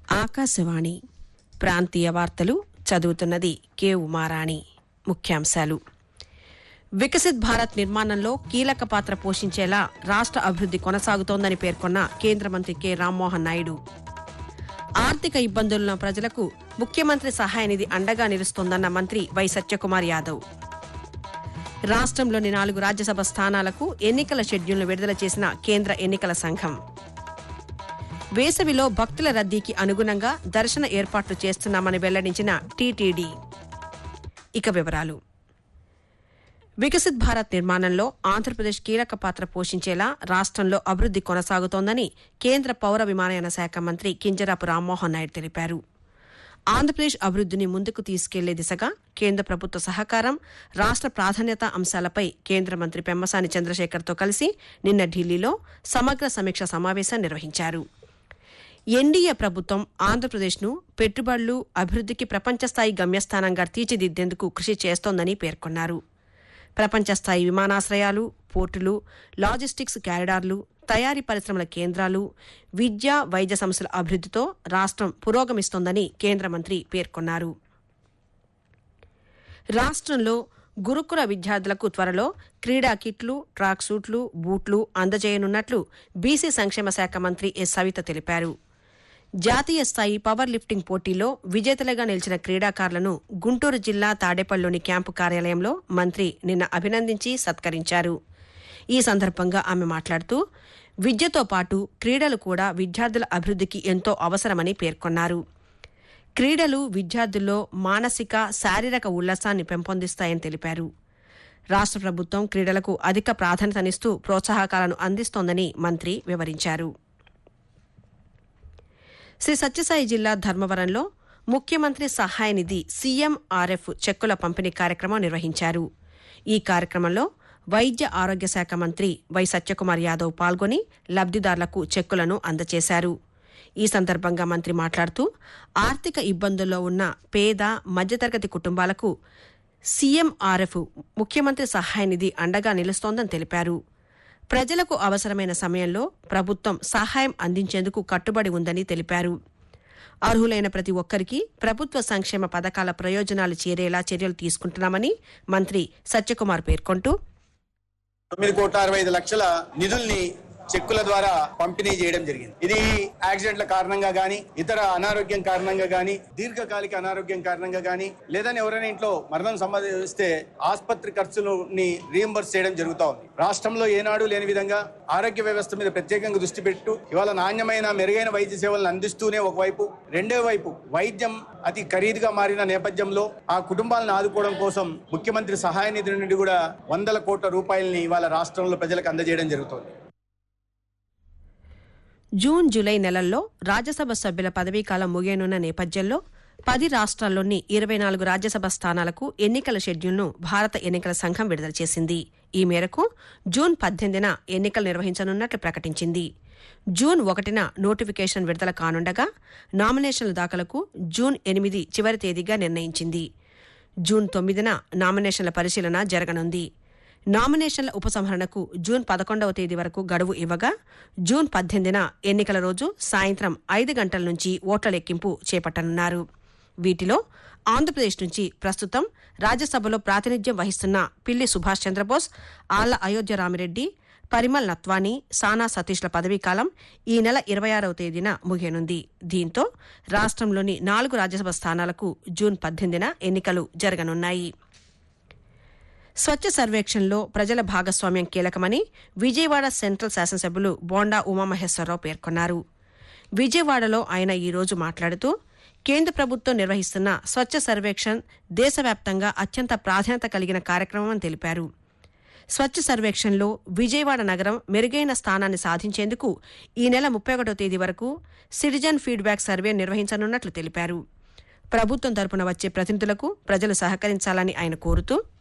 ఆకాశవాణి ప్రాంతీయ వార్తలు చదువుతున్నది కె ఉమారాణి ముఖ్యాంశాలు వికసిత్ భారత్ నిర్మాణంలో కీలక పాత్ర పోషించేలా రాష్ట్ర అభివృద్ది కొనసాగుతోందని పేర్కొన్న కేంద్ర మంత్రి కె రామ్మోహన్ నాయుడు ఆర్థిక ఇబ్బందులున్న ప్రజలకు ముఖ్యమంత్రి సహాయ నిధి అండగా నిలుస్తోందన్న మంత్రి వై సత్యకుమార్ యాదవ్ రాష్ట్రంలోని నాలుగు రాజ్యసభ స్థానాలకు ఎన్నికల షెడ్యూల్ను విడుదల చేసిన కేంద్ర ఎన్నికల సంఘం వేసవిలో భక్తుల రద్దీకి అనుగుణంగా దర్శన ఏర్పాట్లు చేస్తున్నామని వెల్లడించిన టీటీడీ ఇక వివరాలు వికసిత్ భారత్ నిర్మాణంలో ఆంధ్రప్రదేశ్ కీలక పాత్ర పోషించేలా రాష్ట్రంలో అభివృద్ది కొనసాగుతోందని కేంద్ర పౌర విమానయాన శాఖ మంత్రి కింజరాపు రామ్మోహన్ నాయుడు తెలిపారు ఆంధ్రప్రదేశ్ అభివృద్దిని ముందుకు తీసుకెళ్లే దిశగా కేంద్ర ప్రభుత్వ సహకారం రాష్ట్ర ప్రాధాన్యత అంశాలపై కేంద్ర మంత్రి పెమ్మసాని చంద్రశేఖర్తో కలిసి నిన్న ఢిల్లీలో సమగ్ర సమీక్ష సమావేశం నిర్వహించారు ఎన్డీఏ ప్రభుత్వం ఆంధ్రప్రదేశ్ను పెట్టుబడులు అభివృద్దికి ప్రపంచస్థాయి గమ్యస్థానంగా తీర్చిదిద్దేందుకు కృషి చేస్తోందని పేర్కొన్నారు ప్రపంచస్థాయి విమానాశ్రయాలు పోర్టులు లాజిస్టిక్స్ క్యారిడార్లు తయారీ పరిశ్రమల కేంద్రాలు విద్య వైద్య సంస్థల అభివృద్దితో రాష్ట్రం పురోగమిస్తోందని కేంద్ర మంత్రి పేర్కొన్నారు రాష్ట్రంలో గురుకుల విద్యార్థులకు త్వరలో క్రీడా కిట్లు ట్రాక్ సూట్లు బూట్లు అందజేయనున్నట్లు బీసీ సంక్షేమ శాఖ మంత్రి ఎస్ సవిత తెలిపారు జాతీయ స్థాయి పవర్ లిఫ్టింగ్ పోటీలో విజేతలుగా నిలిచిన క్రీడాకారులను గుంటూరు జిల్లా తాడేపల్లిలోని క్యాంపు కార్యాలయంలో మంత్రి నిన్న అభినందించి సత్కరించారు ఈ సందర్భంగా ఆమె మాట్లాడుతూ విద్యతో పాటు క్రీడలు కూడా విద్యార్థుల అభివృద్దికి ఎంతో అవసరమని పేర్కొన్నారు క్రీడలు విద్యార్థుల్లో మానసిక శారీరక ఉల్లాసాన్ని పెంపొందిస్తాయని తెలిపారు రాష్ట్ర ప్రభుత్వం క్రీడలకు అధిక ప్రాధాన్యతనిస్తూ ప్రోత్సాహకాలను అందిస్తోందని మంత్రి వివరించారు శ్రీ సత్యసాయి జిల్లా ధర్మవరంలో ముఖ్యమంత్రి సహాయ నిధి సీఎంఆర్ఎఫ్ చెక్కుల పంపిణీ కార్యక్రమం నిర్వహించారు ఈ కార్యక్రమంలో వైద్య ఆరోగ్య శాఖ మంత్రి వై సత్యకుమార్ యాదవ్ పాల్గొని లబ్దిదారులకు చెక్కులను అందజేశారు ఈ సందర్భంగా మంత్రి మాట్లాడుతూ ఆర్థిక ఇబ్బందుల్లో ఉన్న పేద మధ్యతరగతి కుటుంబాలకు సీఎంఆర్ఎఫ్ ముఖ్యమంత్రి సహాయ నిధి అండగా నిలుస్తోందని తెలిపారు ప్రజలకు అవసరమైన సమయంలో ప్రభుత్వం సహాయం అందించేందుకు కట్టుబడి ఉందని తెలిపారు అర్హులైన ప్రతి ఒక్కరికి ప్రభుత్వ సంక్షేమ పథకాల ప్రయోజనాలు చేరేలా చర్యలు తీసుకుంటున్నామని మంత్రి సత్యకుమార్ పేర్కొంటూ తొమ్మిది కోట్ల అరవై ఐదు లక్షల నిధుల్ని చెక్కుల ద్వారా పంపిణీ చేయడం జరిగింది ఇది యాక్సిడెంట్ల కారణంగా గానీ ఇతర అనారోగ్యం కారణంగా గానీ దీర్ఘకాలిక అనారోగ్యం కారణంగా గానీ లేదా ఎవరైనా ఇంట్లో మరణం సంభవిస్తే ఆసుపత్రి ఖర్చులని రీఎంబర్స్ చేయడం జరుగుతా ఉంది రాష్ట్రంలో ఏనాడు లేని విధంగా ఆరోగ్య వ్యవస్థ మీద ప్రత్యేకంగా దృష్టి పెట్టు ఇవాళ నాణ్యమైన మెరుగైన వైద్య సేవలను అందిస్తూనే ఒకవైపు రెండో వైపు వైద్యం అతి ఖరీదుగా మారిన నేపథ్యంలో ఆ కుటుంబాలను ఆదుకోవడం కోసం ముఖ్యమంత్రి సహాయ నిధి నుండి కూడా వందల కోట్ల రూపాయలని ఇవాళ రాష్ట్రంలో ప్రజలకు అందజేయడం జరుగుతోంది జూన్ జూలై నెలల్లో రాజ్యసభ సభ్యుల పదవీకాలం ముగియనున్న నేపథ్యంలో పది రాష్ట్రాల్లోని ఇరవై నాలుగు రాజ్యసభ స్థానాలకు ఎన్నికల షెడ్యూల్ను భారత ఎన్నికల సంఘం విడుదల చేసింది ఈ మేరకు జూన్ పద్దెనిమిదిన ఎన్నికలు నిర్వహించనున్నట్లు ప్రకటించింది జూన్ ఒకటిన నోటిఫికేషన్ విడుదల కానుండగా నామినేషన్ల దాఖలకు జూన్ ఎనిమిది చివరి తేదీగా నిర్ణయించింది జూన్ తొమ్మిదిన నామినేషన్ల పరిశీలన జరగనుంది నామినేషన్ల ఉపసంహరణకు జూన్ పదకొండవ తేదీ వరకు గడువు ఇవ్వగా జూన్ పద్దెనిమిదిన ఎన్నికల రోజు సాయంత్రం ఐదు గంటల నుంచి ఓట్ల లెక్కింపు చేపట్టనున్నారు వీటిలో ఆంధ్రప్రదేశ్ నుంచి ప్రస్తుతం రాజ్యసభలో ప్రాతినిధ్యం వహిస్తున్న పిల్లి సుభాష్ చంద్రబోస్ ఆళ్ల అయోధ్య రామిరెడ్డి పరిమల్ నత్వాని సానా సతీష్ల పదవీకాలం ఈ నెల ఇరవై ఆరవ తేదీన ముగియనుంది దీంతో రాష్ట్రంలోని నాలుగు రాజ్యసభ స్థానాలకు జూన్ పద్దెనిమిదిన ఎన్నికలు జరగనున్నాయి స్వచ్ఛ సర్వేక్షణలో ప్రజల భాగస్వామ్యం కీలకమని విజయవాడ సెంట్రల్ శాసనసభ్యులు బోండా ఉమామహేశ్వరరావు పేర్కొన్నారు విజయవాడలో ఆయన ఈ రోజు మాట్లాడుతూ కేంద్ర ప్రభుత్వం నిర్వహిస్తున్న స్వచ్ఛ సర్వేక్షణ్ దేశవ్యాప్తంగా అత్యంత ప్రాధాన్యత కలిగిన కార్యక్రమం తెలిపారు స్వచ్ఛ సర్వేక్షణ్లో విజయవాడ నగరం మెరుగైన స్థానాన్ని సాధించేందుకు ఈ నెల ముప్పై ఒకటో తేదీ వరకు సిటిజన్ ఫీడ్బ్యాక్ సర్వే నిర్వహించనున్నట్లు తెలిపారు ప్రభుత్వం తరపున వచ్చే ప్రతినిధులకు ప్రజలు సహకరించాలని ఆయన కోరుతూ